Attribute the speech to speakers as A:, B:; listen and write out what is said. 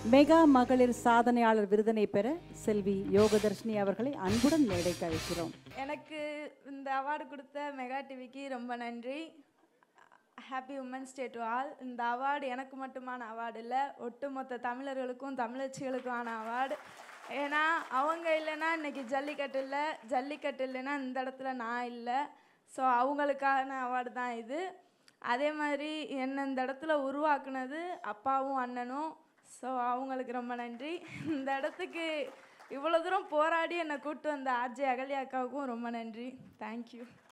A: mega மகளிர் சாதனையாளர் விருதினை பெற செல்வி யோகதர்ஷினி அவர்களை அன்புடன் மேடைக்கு அழைக்கிறோம்
B: எனக்கு இந்த அவார்டு கொடுத்த மெகா டிவிக்கு ரொம்ப நன்றி happy women's day to all இந்த அவார்டு எனக்கு மட்டுமான அவார்டு இல்லை ஒட்டுமொத்த தமிழர்களுக்கும் தமிழச்சிகளுக்குமான அவார்டு ஏன்னா அவங்க இல்லைன்னா இன்னைக்கு ஜல்லிக்கட்டு இல்லை ஜல்லிக்கட்டு இல்லைன்னா இந்த இடத்துல நான் இல்லை ஸோ அவங்களுக்கான அவார்டு தான் இது அதே மாதிரி என்னை இந்த இடத்துல உருவாக்குனது அப்பாவும் அண்ணனும் ஸோ அவங்களுக்கு ரொம்ப நன்றி இந்த இடத்துக்கு இவ்வளோ தூரம் போராடி என்னை கூப்பிட்டு வந்த ஆர்ஜே அகல்யா அக்காவுக்கும் ரொம்ப நன்றி தேங்க்யூ